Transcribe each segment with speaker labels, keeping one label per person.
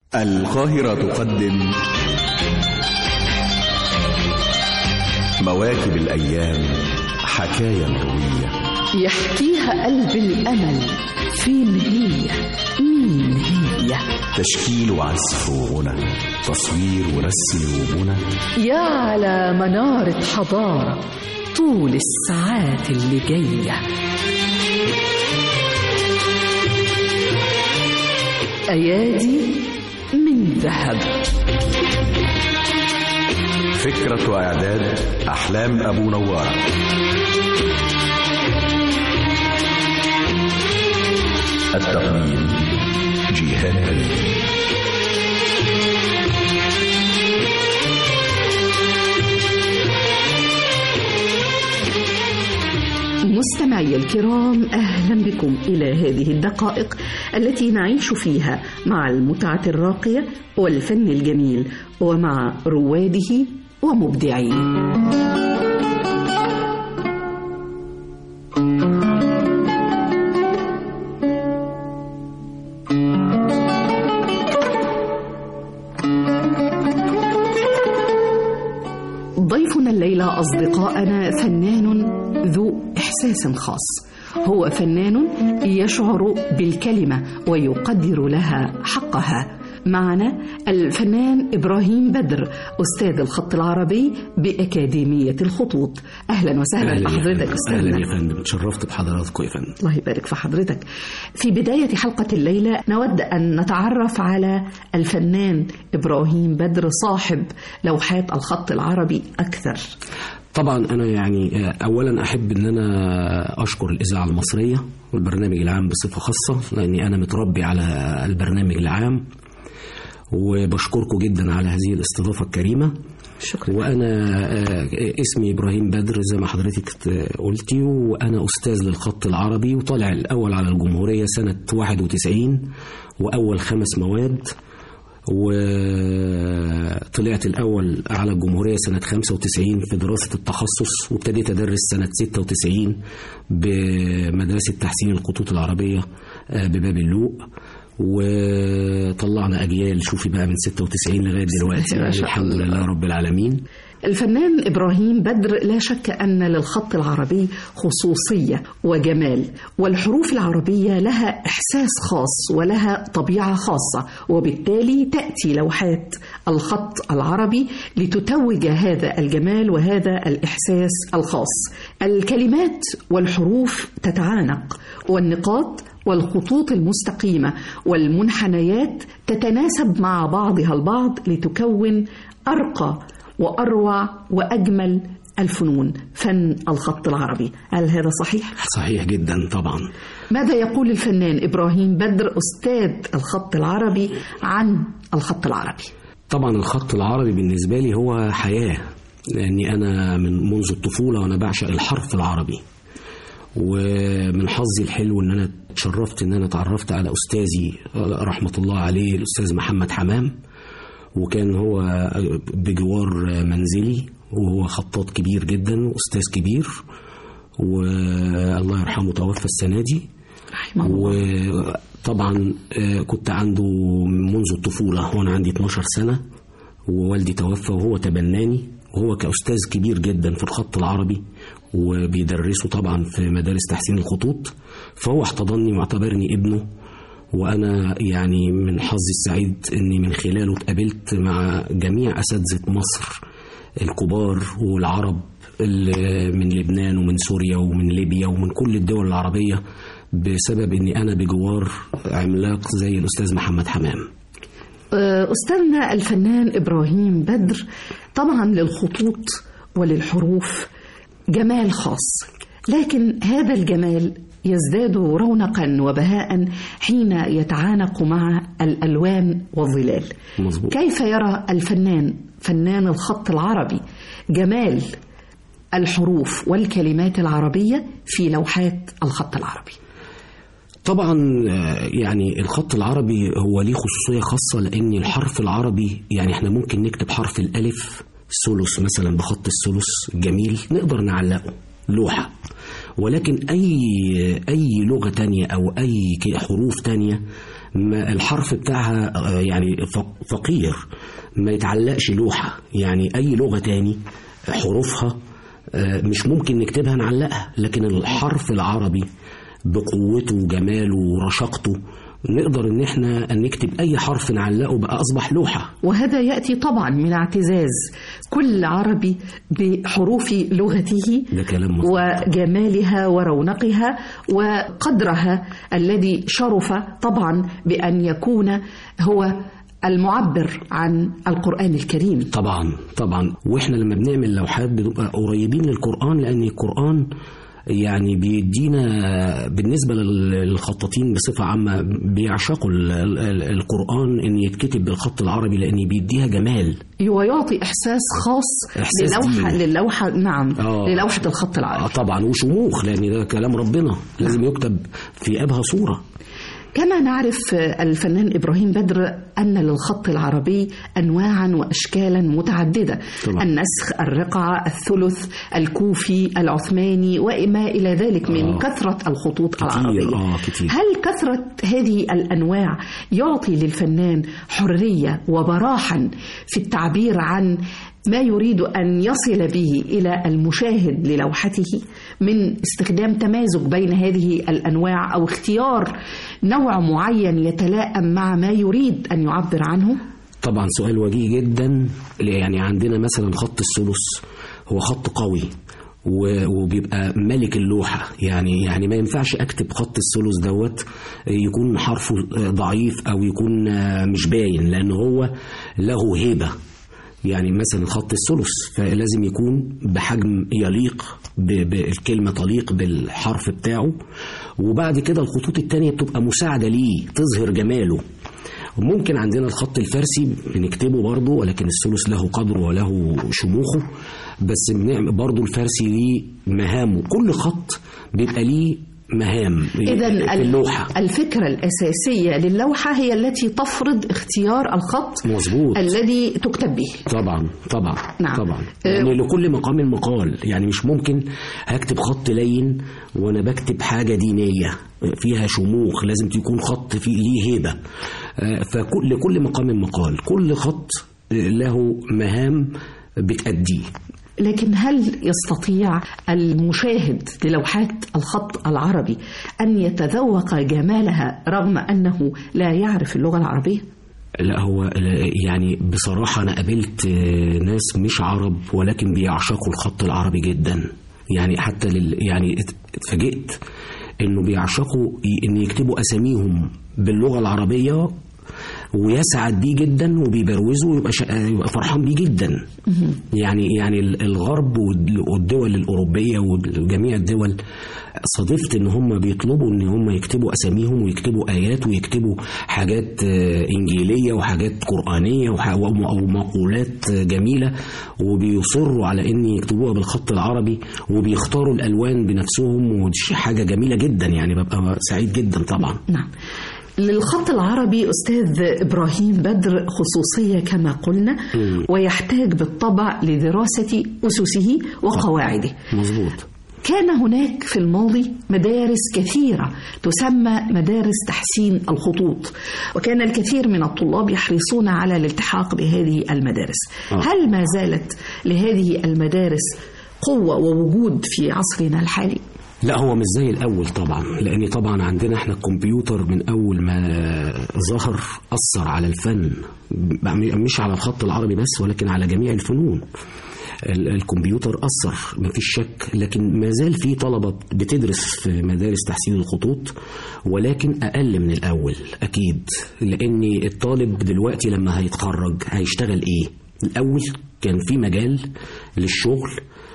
Speaker 1: القاهرة تقدم مواكب الأيام حكاية مروية
Speaker 2: يحكيها قلب الأمل فين هي مين هي
Speaker 1: تشكيل وعزف وغنى تصوير ورسم وبنى
Speaker 2: يا على منارة حضارة طول الساعات اللي جاية أيادي من ذهب
Speaker 1: فكرة وإعداد أحلام أبو نوارة التقديم جيهان كريم
Speaker 2: مستمعي الكرام اهلا بكم الى هذه الدقائق التي نعيش فيها مع المتعه الراقيه والفن الجميل ومع رواده ومبدعيه ضيفنا الليلة أصدقائنا فنان ذو إحساس خاص هو فنان يشعر بالكلمة ويقدر لها حقها معنا الفنان إبراهيم بدر أستاذ الخط العربي بأكاديمية الخطوط أهلا وسهلا بحضرتك
Speaker 3: اهلا
Speaker 2: أستاذنا
Speaker 3: يا فندم اتشرفت بحضراتكم يا فندم
Speaker 2: الله يبارك في حضرتك في بداية حلقة الليلة نود أن نتعرف على الفنان إبراهيم بدر صاحب لوحات الخط العربي أكثر
Speaker 3: طبعا انا يعني آه، اولا احب ان انا اشكر الاذاعه المصريه والبرنامج العام بصفه خاصه لاني انا متربي على البرنامج العام وبشكركم جدا على هذه الاستضافه الكريمه
Speaker 2: شكرا
Speaker 3: وانا آه، اسمي ابراهيم بدر زي ما حضرتك ت- قلتي وانا استاذ للخط العربي وطالع الاول على الجمهوريه سنه 91 واول خمس مواد وطلعت الأول على الجمهورية سنة 95 في دراسة التخصص وابتديت أدرس سنة 96 بمدرسة تحسين الخطوط العربية آه، بباب اللوق وطلعنا أجيال شوفي بقى من 96 لغاية دلوقتي
Speaker 2: ما
Speaker 3: يعني
Speaker 2: شاء
Speaker 3: الحمد
Speaker 2: الله.
Speaker 3: لله رب العالمين
Speaker 2: الفنان إبراهيم بدر لا شك أن للخط العربي خصوصية وجمال والحروف العربية لها إحساس خاص ولها طبيعة خاصة وبالتالي تأتي لوحات الخط العربي لتتوج هذا الجمال وهذا الإحساس الخاص الكلمات والحروف تتعانق والنقاط والخطوط المستقيمة والمنحنيات تتناسب مع بعضها البعض لتكون أرقى وأروع وأجمل الفنون فن الخط العربي هل هذا صحيح؟
Speaker 3: صحيح جدا طبعا
Speaker 2: ماذا يقول الفنان إبراهيم بدر أستاذ الخط العربي عن الخط العربي؟
Speaker 3: طبعا الخط العربي بالنسبة لي هو حياة لأني أنا من منذ الطفولة وأنا بعشق الحرف العربي ومن حظي الحلو ان انا اتشرفت ان انا اتعرفت على استاذي رحمه الله عليه الاستاذ محمد حمام وكان هو بجوار منزلي وهو خطاط كبير جدا واستاذ كبير والله يرحمه توفى السنه دي
Speaker 2: رحمه الله
Speaker 3: وطبعا آه، كنت عنده منذ الطفولة وأنا عندي 12 سنة ووالدي توفى وهو تبناني وهو كأستاذ كبير جدا في الخط العربي وبيدرسه طبعا في مدارس تحسين الخطوط فهو احتضني واعتبرني ابنه وأنا يعني من حظي السعيد إني من خلاله اتقابلت مع جميع أساتذة مصر الكبار والعرب اللي من لبنان ومن سوريا ومن ليبيا ومن كل الدول العربية بسبب اني انا بجوار عملاق زي الاستاذ محمد حمام
Speaker 2: آه، أستاذنا الفنان إبراهيم بدر طبعا للخطوط وللحروف جمال خاص لكن هذا الجمال يزداد رونقا وبهاء حين يتعانق مع الألوان والظلال
Speaker 3: مظبوط
Speaker 2: كيف يرى الفنان فنان الخط العربي جمال الحروف والكلمات العربية في لوحات الخط العربي
Speaker 3: طبعا آه، يعني الخط العربي هو ليه خصوصية خاصة لأن الحرف العربي يعني احنا ممكن نكتب حرف الألف ثلث مثلا بخط الثلث جميل نقدر نعلقه لوحة ولكن أي أي لغة تانية أو أي ك- حروف تانية ما الحرف بتاعها آه، يعني ف- فقير ما يتعلقش لوحة يعني أي لغة تاني حروفها آه، مش ممكن نكتبها نعلقها لكن الحرف العربي بقوته وجماله ورشاقته نقدر ان احنا نكتب اي حرف نعلقه بقى اصبح لوحه
Speaker 2: وهذا يأتي طبعا من اعتزاز كل عربي بحروف لغته
Speaker 3: ده كلام مظبوط.
Speaker 2: وجمالها ورونقها وقدرها الذي شرف طبعا بأن يكون هو المعبر عن القرآن الكريم
Speaker 3: طبعا طبعا واحنا لما بنعمل لوحات بنبقى قريبين للقرآن لأن القرآن يعني بيدينا بالنسبة لل- للخطاطين بصفة عامة بيعشقوا ال- ال- القرآن إن يتكتب بالخط العربي لأن بيديها جمال
Speaker 2: ويعطي إحساس خاص
Speaker 3: إحساس
Speaker 2: للوحة
Speaker 3: ديني.
Speaker 2: للوحة نعم
Speaker 3: آه.
Speaker 2: للوحة الخط
Speaker 3: آه
Speaker 2: العربي
Speaker 3: طبعا وشموخ لأن ده كلام ربنا لازم يكتب في أبهى صورة
Speaker 2: كما نعرف الفنان إبراهيم بدر أن للخط العربي أنواعا وأشكالا متعددة
Speaker 3: طبعا.
Speaker 2: النسخ الرقعة الثلث الكوفي العثماني وما إلى ذلك من
Speaker 3: آه.
Speaker 2: كثرة الخطوط
Speaker 3: كتير
Speaker 2: العربية
Speaker 3: آه كتير
Speaker 2: هل كثرة هذه الأنواع يعطي للفنان حرية وبراحا في التعبير عن ما يريد أن يصل به إلى المشاهد للوحته من استخدام تمازج بين هذه الأنواع أو اختيار نوع معين يتلائم مع ما يريد أن يعبر عنه؟
Speaker 3: طبعا سؤال وجيه جدا يعني عندنا مثلا خط الثلث هو خط قوي و- وبيبقى ملك اللوحة يعني يعني ما ينفعش أكتب خط الثلث دوت يكون حرفه ضعيف أو يكون مش باين لأن هو له هيبة يعني مثلا خط الثلث فلازم يكون بحجم يليق ب- بالكلمة تليق بالحرف بتاعه وبعد كده الخطوط التانية بتبقى مساعدة ليه تظهر جماله وممكن عندنا الخط الفارسي بنكتبه برضه ولكن الثلث له قدره وله شموخه بس بنعمل برضه الفارسي ليه مهامه كل خط بيبقى ليه مهام
Speaker 2: إذا
Speaker 3: في اللوحة
Speaker 2: الفكرة الأساسية للوحة هي التي تفرض اختيار الخط
Speaker 3: مظبوط
Speaker 2: الذي تكتب به
Speaker 3: طبعا طبعا
Speaker 2: نعم.
Speaker 3: طبعا
Speaker 2: أه،
Speaker 3: يعني لكل مقام مقال يعني مش ممكن هكتب خط لين وانا بكتب حاجه دينيه فيها شموخ لازم تكون خط فيه ليه هيبه أه، فكل لكل مقام مقال كل خط أه، له مهام بتأديه
Speaker 2: لكن هل يستطيع المشاهد للوحات الخط العربي أن يتذوق جمالها رغم أنه لا يعرف اللغة العربية؟
Speaker 3: لا هو يعني بصراحة أنا قابلت آه، ناس مش عرب ولكن بيعشقوا الخط العربي جدا يعني حتى لل يعني ات- اتفاجئت إنه بيعشقوا ي- إن يكتبوا أساميهم باللغة العربية ويسعد بيه جدا وبيبروزه ويبقى شا... يبقى فرحان بيه جدا يعني يعني ال- الغرب وال- والدول الأوروبية وجميع الدول صادفت ان هم بيطلبوا ان هم يكتبوا اساميهم ويكتبوا ايات ويكتبوا حاجات آه، انجيليه وحاجات قرانيه وح- وم- او مقولات آه، جميله وبيصروا على ان يكتبوها بالخط العربي وبيختاروا الالوان بنفسهم ودي شيء حاجه جميله جدا يعني ببقى سعيد جدا طبعا
Speaker 2: نعم للخط العربي أستاذ إبراهيم بدر خصوصية كما قلنا ويحتاج بالطبع لدراسة أسسه وقواعده
Speaker 3: مظبوط
Speaker 2: كان هناك في الماضي مدارس كثيرة تسمى مدارس تحسين الخطوط وكان الكثير من الطلاب يحرصون على الالتحاق بهذه المدارس
Speaker 3: آه.
Speaker 2: هل ما زالت لهذه المدارس قوة ووجود في عصرنا الحالي؟
Speaker 3: لا هو مش زي الاول طبعا لان طبعا عندنا احنا الكمبيوتر من اول ما ظهر اثر على الفن مش على الخط العربي بس ولكن على جميع الفنون ال- الكمبيوتر اثر ما فيش شك لكن ما زال في طلبه بتدرس في مدارس تحسين الخطوط ولكن اقل من الاول اكيد لان الطالب دلوقتي لما هيتخرج هيشتغل ايه الاول كان في مجال للشغل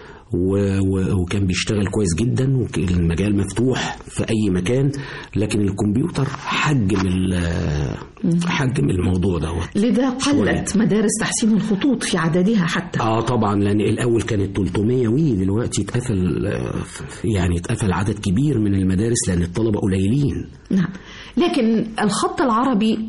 Speaker 3: و- و- وكان بيشتغل كويس جدا والمجال مفتوح في اي مكان لكن الكمبيوتر حجم ال- حجم الموضوع دوت
Speaker 2: لذا قلت مدارس تحسين الخطوط في عددها حتى
Speaker 3: اه طبعا لان الاول كانت 300 وي دلوقتي اتقفل آه، يعني اتقفل عدد كبير من المدارس لان الطلبه قليلين
Speaker 2: نعم لكن الخط العربي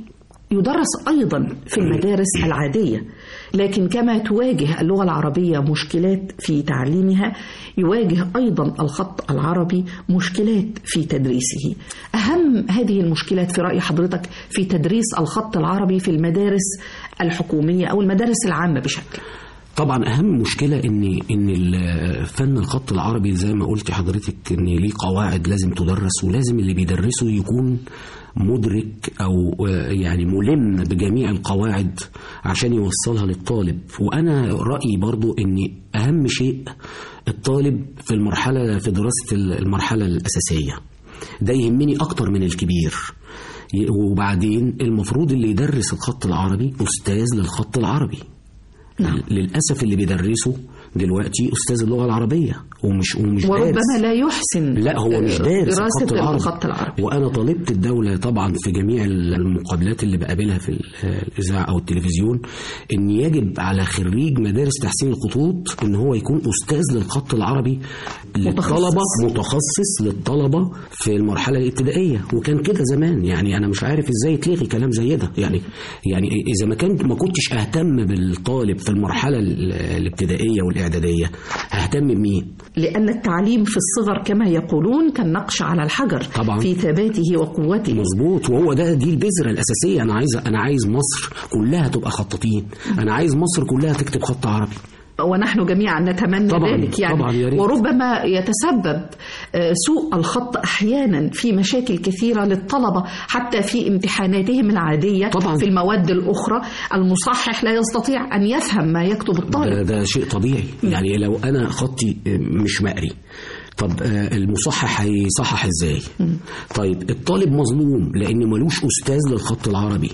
Speaker 2: يدرس أيضا في المدارس العادية لكن كما تواجه اللغة العربية مشكلات في تعليمها يواجه أيضا الخط العربي مشكلات في تدريسه أهم هذه المشكلات في رأي حضرتك في تدريس الخط العربي في المدارس الحكومية أو المدارس العامة بشكل
Speaker 3: طبعا اهم مشكله ان ان ال- فن الخط العربي زي ما قلت حضرتك ان ليه قواعد لازم تدرس ولازم اللي بيدرسه يكون مدرك او آه، يعني ملم بجميع القواعد عشان يوصلها للطالب وانا رايي برضو ان اهم شيء الطالب في المرحله في دراسه المرحله الاساسيه ده يهمني اكتر من الكبير ي- وبعدين المفروض اللي يدرس الخط العربي استاذ للخط العربي
Speaker 2: نعم.
Speaker 3: للاسف اللي بيدرسه دلوقتي استاذ اللغه العربيه ومش ومش دارس
Speaker 2: وربما لا يحسن
Speaker 3: لا هو مش دارس
Speaker 2: دراسة
Speaker 3: الخط العربي.
Speaker 2: الخط العربي
Speaker 3: وانا طالبت الدوله طبعا في جميع المقابلات اللي بقابلها في الاذاعه او التلفزيون ان يجب على خريج مدارس تحسين الخطوط ان هو يكون استاذ للخط العربي للطلبه متخصص للطلبه في المرحله الابتدائيه وكان كده زمان يعني انا مش عارف ازاي يتلغي كلام زي ده يعني يعني اذا ما كنت ما كنتش اهتم بالطالب في المرحله ال- الابتدائيه والاعداديه ههتم بمين
Speaker 2: لأن التعليم في الصغر كما يقولون كالنقش على الحجر
Speaker 3: طبعاً.
Speaker 2: في ثباته وقوته
Speaker 3: مظبوط وهو ده دي البذره الاساسيه انا عايز انا عايز مصر كلها تبقى خطاطين انا عايز مصر كلها تكتب خط عربي
Speaker 2: ونحن جميعا نتمنى
Speaker 3: طبعاً،
Speaker 2: ذلك يعني
Speaker 3: طبعاً، يا ريت.
Speaker 2: وربما يتسبب آه، سوء الخط احيانا في مشاكل كثيره للطلبه حتى في امتحاناتهم العاديه
Speaker 3: طبعاً.
Speaker 2: في المواد الاخرى المصحح لا يستطيع ان يفهم ما يكتب
Speaker 3: ده,
Speaker 2: الطالب
Speaker 3: ده شيء طبيعي يعني لو انا خطي مش مقري طب آه، المصحح هيصحح ازاي طيب الطالب مظلوم لان ملوش استاذ للخط العربي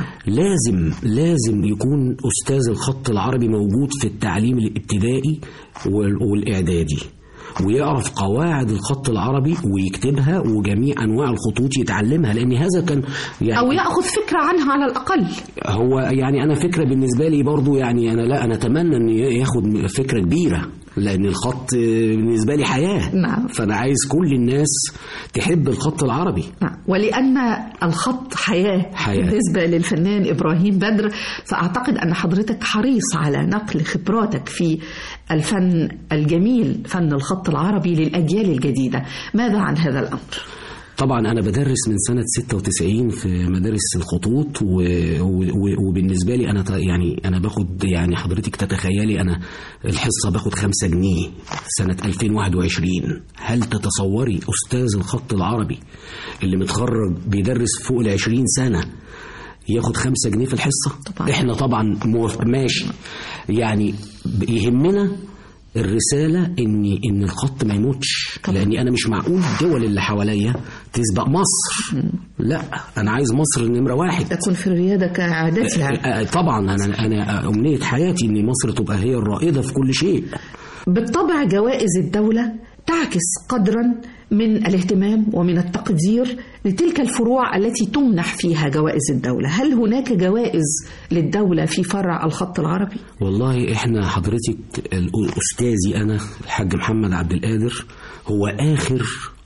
Speaker 3: لازم لازم يكون استاذ الخط العربي موجود في التعليم الابتدائي وال- والاعدادي ويعرف قواعد الخط العربي ويكتبها وجميع انواع الخطوط يتعلمها لان هذا كان يعني
Speaker 2: او ياخذ فكره عنها على الاقل
Speaker 3: هو يعني انا فكره بالنسبه لي برضو يعني انا لا انا اتمنى ان ياخد فكره كبيره لان الخط بالنسبه لي حياه
Speaker 2: نعم.
Speaker 3: فانا عايز كل الناس تحب الخط العربي
Speaker 2: نعم ولأن الخط حياة,
Speaker 3: حياة.
Speaker 2: بالنسبة للفنان إبراهيم بدر فأعتقد أن حضرتك حريص على نقل خبراتك في الفن الجميل فن الخط العربي للأجيال الجديدة ماذا عن هذا الأمر؟
Speaker 3: طبعا انا بدرس من سنه 96 في مدارس الخطوط و... و... وبالنسبه لي انا ت- يعني انا باخد يعني حضرتك تتخيلي انا الحصه باخد 5 جنيه سنه 2021 هل تتصوري استاذ الخط العربي اللي متخرج بيدرس فوق ال 20 سنه ياخد خمسة جنيه في الحصة
Speaker 2: طبعاً.
Speaker 3: احنا طبعا موافق ماشي يعني ب- يهمنا الرسالة ان ان الخط ما يموتش لاني انا مش معقول الدول اللي حواليا تسبق مصر لا انا عايز مصر نمرة واحد
Speaker 2: تكون في الريادة كعادتها
Speaker 3: آه، طبعا انا انا امنية حياتي ان مصر تبقى هي الرائدة في كل شيء
Speaker 2: بالطبع جوائز الدولة تعكس قدرا من الاهتمام ومن التقدير لتلك الفروع التي تمنح فيها جوائز الدولة هل هناك جوائز للدولة في فرع الخط العربي؟
Speaker 3: والله احنا حضرتك استاذي انا الحاج محمد عبد القادر هو اخر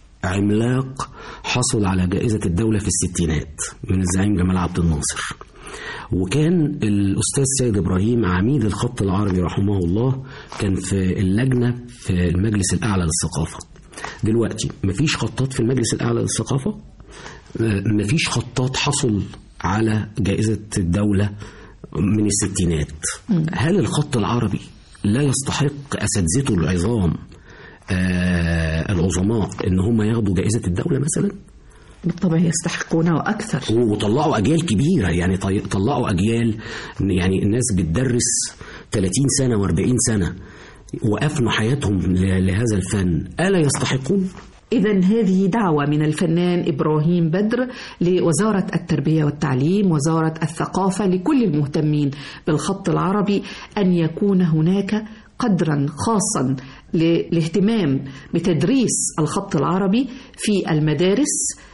Speaker 3: عملاق حصل على جائزة الدولة في الستينات من الزعيم جمال عبد الناصر وكان الأستاذ سيد إبراهيم عميد الخط العربي رحمه الله كان في اللجنة في المجلس الأعلى للثقافة دلوقتي مفيش خطاط في المجلس الأعلى للثقافة آه، مفيش خطاط حصل على جائزة الدولة من الستينات هل الخط العربي لا يستحق أساتذته العظام آه العظماء ان هم ياخدوا جائزه الدوله مثلا
Speaker 2: بالطبع يستحقون وأكثر
Speaker 3: وطلعوا اجيال كبيره يعني طي- طلعوا اجيال يعني الناس بتدرس 30 سنه و40 سنه وافنوا حياتهم ل- لهذا الفن الا يستحقون
Speaker 2: إذا هذه دعوة من الفنان إبراهيم بدر لوزارة التربية والتعليم وزارة الثقافة لكل المهتمين بالخط العربي أن يكون هناك قدرا خاصا للاهتمام بتدريس الخط العربي في المدارس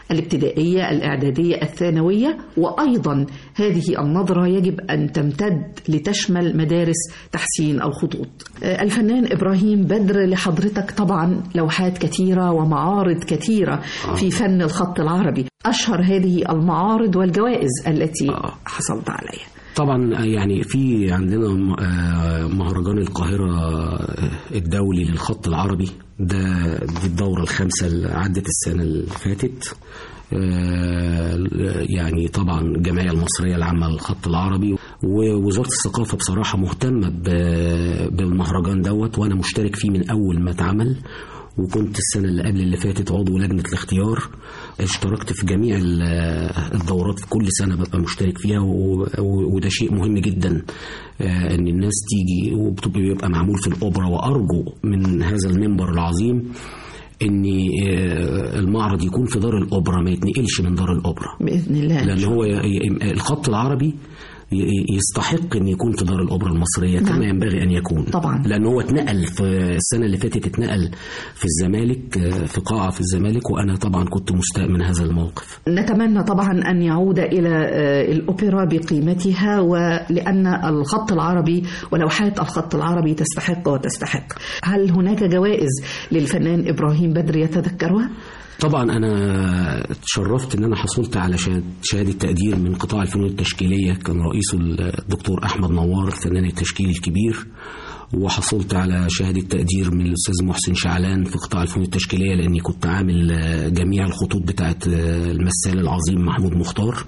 Speaker 2: الابتدائية الإعدادية الثانوية وأيضا هذه النظرة يجب أن تمتد لتشمل مدارس تحسين الخطوط آه، الفنان إبراهيم بدر لحضرتك طبعا لوحات كثيرة ومعارض كثيرة في فن الخط العربي أشهر هذه المعارض والجوائز التي
Speaker 3: آه.
Speaker 2: حصلت عليها
Speaker 3: طبعا يعني في عندنا م- آه، مهرجان القاهرة الدولي للخط العربي ده دي الدورة الخامسة اللي عدت السنة اللي فاتت آه، يعني طبعا الجمعية المصرية العامة للخط العربي ووزارة الثقافة بصراحة مهتمة ب- بالمهرجان دوت وأنا مشترك فيه من أول ما اتعمل وكنت السنة اللي قبل اللي فاتت عضو لجنة الاختيار اشتركت في جميع ال- الدورات في كل سنة ببقى مشترك فيها و- و- وده شيء مهم جدا آه، ان الناس تيجي وبتبقى بيبقى معمول في الأوبرا وأرجو من هذا المنبر العظيم ان آه، المعرض يكون في دار الأوبرا ما يتنقلش من دار الأوبرا
Speaker 2: بإذن الله
Speaker 3: لأن هو ي- ي- الخط العربي ي- يستحق ان يكون في دار الاوبرا المصريه كما
Speaker 2: نعم.
Speaker 3: ينبغي ان يكون
Speaker 2: طبعا.
Speaker 3: لان هو اتنقل في السنه اللي فاتت اتنقل في الزمالك آه، في قاعه في الزمالك وانا طبعا كنت مستاء من هذا الموقف
Speaker 2: نتمنى طبعا أن يعود إلى آه، الأوبرا بقيمتها ولأن الخط العربي ولوحات الخط العربي تستحق وتستحق هل هناك جوائز للفنان إبراهيم بدر يتذكرها؟
Speaker 3: طبعا انا تشرفت ان انا حصلت على شهاد- شهاده تقدير من قطاع الفنون التشكيليه كان رئيسه الدكتور احمد نوار الفنان التشكيلي الكبير وحصلت على شهاده تقدير من الاستاذ محسن شعلان في قطاع الفنون التشكيليه لاني كنت عامل آه، جميع الخطوط بتاعه آه، المثال العظيم محمود مختار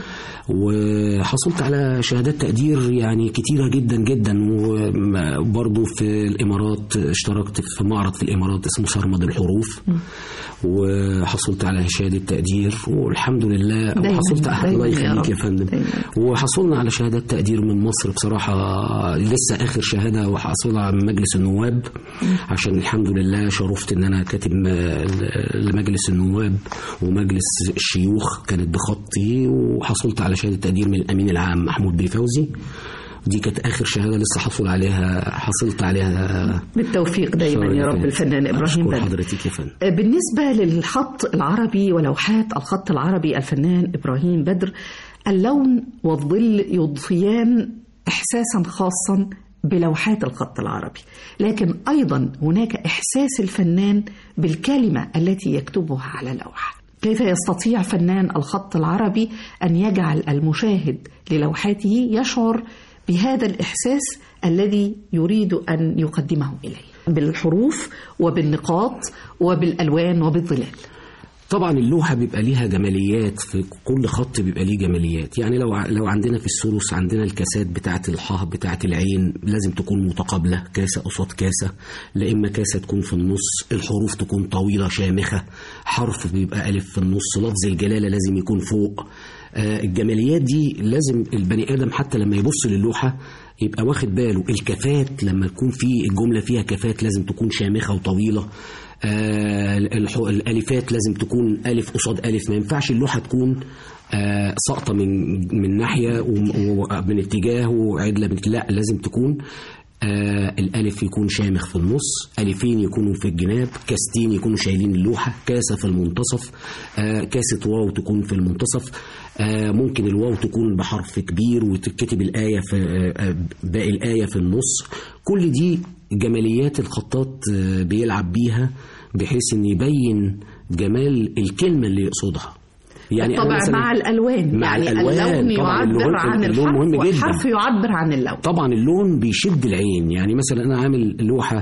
Speaker 3: وحصلت على شهادات تقدير يعني كتيرة جدا جدا وبرضه في الإمارات اشتركت في معرض في الإمارات اسمه صرمد الحروف وحصلت على شهادة تقدير والحمد لله
Speaker 2: دايماً-
Speaker 3: وحصلت
Speaker 2: دايماً
Speaker 3: الله
Speaker 2: يا
Speaker 3: يخليك
Speaker 2: رب.
Speaker 3: يا فندم
Speaker 2: دايماً.
Speaker 3: وحصلنا على شهادات تقدير من مصر بصراحة لسه آخر شهادة وحصلها من مجلس النواب عشان الحمد لله شرفت إن أنا كاتب م- لمجلس النواب ومجلس الشيوخ كانت بخطي وحصلت على شهادة تقدير من الأمين العام محمود بن فوزي دي كانت آخر شهادة لسه حصل عليها حصلت عليها
Speaker 2: بالتوفيق دايما يا رب الفنان إبراهيم
Speaker 3: أشكر
Speaker 2: بدر
Speaker 3: حضرتك يا فندم
Speaker 2: بالنسبة للخط العربي ولوحات الخط العربي الفنان إبراهيم بدر اللون والظل يضفيان إحساسا خاصا بلوحات الخط العربي لكن أيضا هناك إحساس الفنان بالكلمة التي يكتبها على لوحة كيف يستطيع فنان الخط العربي أن يجعل المشاهد للوحاته يشعر بهذا الإحساس الذي يريد أن يقدمه إليه بالحروف وبالنقاط وبالألوان وبالظلال
Speaker 3: طبعا اللوحة بيبقى ليها جماليات في كل خط بيبقى ليه جماليات يعني لو ع- لو عندنا في الثلث عندنا الكاسات بتاعة الحاه بتاعة العين لازم تكون متقابلة كاسة قصاد كاسة لا إما كاسة تكون في النص الحروف تكون طويلة شامخة حرف بيبقى ألف في النص لفظ الجلالة لازم يكون فوق آه، الجماليات دي لازم البني آدم حتى لما يبص للوحة يبقى واخد باله الكفات لما تكون في الجملة فيها كفات لازم تكون شامخة وطويلة آه، الح- الالفات لازم تكون الف قصاد الف ما ينفعش اللوحه تكون آه، ساقطه من من ناحيه وم- ومن اتجاه وعدله من لا لازم تكون آه الالف يكون شامخ في النص الفين يكونوا في الجناب كاستين يكونوا شايلين اللوحه كاسه في المنتصف آه كاسه واو تكون في المنتصف آه ممكن الواو تكون بحرف كبير وتتكتب الايه في آه آه، باقي الايه في النص كل دي جماليات الخطاط آه بيلعب بيها بحيث ان يبين جمال الكلمه اللي يقصدها يعني أنا
Speaker 2: طبعا
Speaker 3: مثلاً-
Speaker 2: مع الألوان
Speaker 3: مع
Speaker 2: يعني
Speaker 3: الألوان،
Speaker 2: اللون
Speaker 3: طبعاً
Speaker 2: يعبر
Speaker 3: اللون-
Speaker 2: عن
Speaker 3: اللون
Speaker 2: الحرف
Speaker 3: مهم جداً.
Speaker 2: والحرف يعبر عن اللون
Speaker 3: طبعا اللون بيشد العين يعني مثلا انا عامل لوحه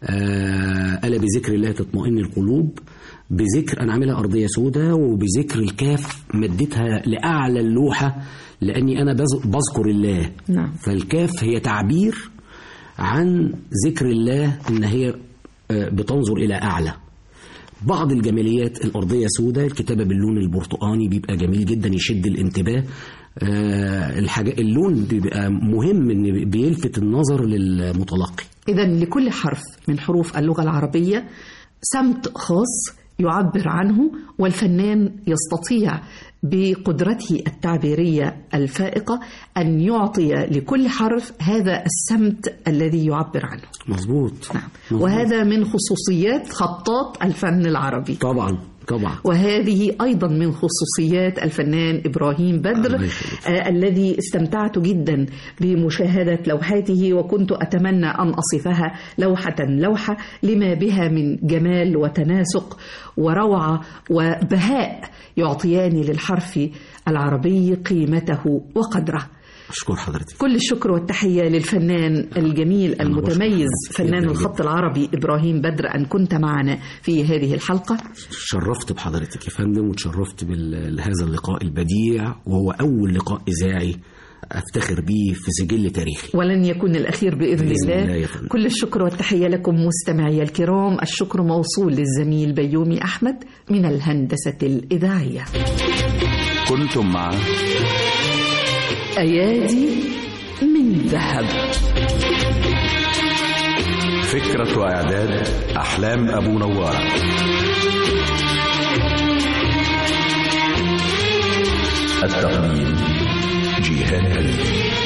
Speaker 3: آه الا بذكر الله تطمئن القلوب بذكر انا عاملها ارضيه سوداء وبذكر الكاف مديتها لاعلى اللوحه لاني انا بز- بذكر الله
Speaker 2: نعم.
Speaker 3: فالكاف هي تعبير عن ذكر الله ان هي آه، بتنظر الى اعلى بعض الجماليات الأرضية سوداء الكتابة باللون البرتقاني بيبقى جميل جدا يشد الانتباه آه الحاجة اللون بيبقى مهم ان بيلفت النظر للمتلقي
Speaker 2: إذا لكل حرف من حروف اللغة العربية سمت خاص يعبر عنه والفنان يستطيع بقدرته التعبيرية الفائقة أن يعطي لكل حرف هذا السمت الذي يعبر عنه
Speaker 3: مظبوط
Speaker 2: نعم.
Speaker 3: مظبوط.
Speaker 2: وهذا من خصوصيات خطاط الفن العربي
Speaker 3: طبعا طبعا
Speaker 2: وهذه أيضا من خصوصيات الفنان إبراهيم بدر
Speaker 3: الله يخليك.
Speaker 2: آه الذي استمتعت جدا بمشاهدة لوحاته وكنت أتمنى أن أصفها لوحة لوحة لما بها من جمال وتناسق وروعة وبهاء يعطيان للحرف العربي قيمته وقدره
Speaker 3: أشكر حضرتك
Speaker 2: كل الشكر والتحية للفنان الجميل
Speaker 3: أنا
Speaker 2: المتميز
Speaker 3: بشكر
Speaker 2: فنان
Speaker 3: جداً
Speaker 2: الخط العربي إبراهيم بدر أن كنت معنا في هذه الحلقة
Speaker 3: شرفت بحضرتك يا فندم وتشرفت بهذا اللقاء البديع وهو أول لقاء إذاعي أفتخر بيه في سجل تاريخي
Speaker 2: ولن يكون الأخير بإذن,
Speaker 3: بإذن
Speaker 2: الله,
Speaker 3: الله يا فندم.
Speaker 2: كل الشكر والتحية لكم مستمعي الكرام الشكر موصول للزميل بيومي أحمد من الهندسة الإذاعية
Speaker 1: كنتم مع
Speaker 2: أيادي من ذهب
Speaker 1: فكرة وإعداد أحلام أبو نوارة التقديم جيهان كريم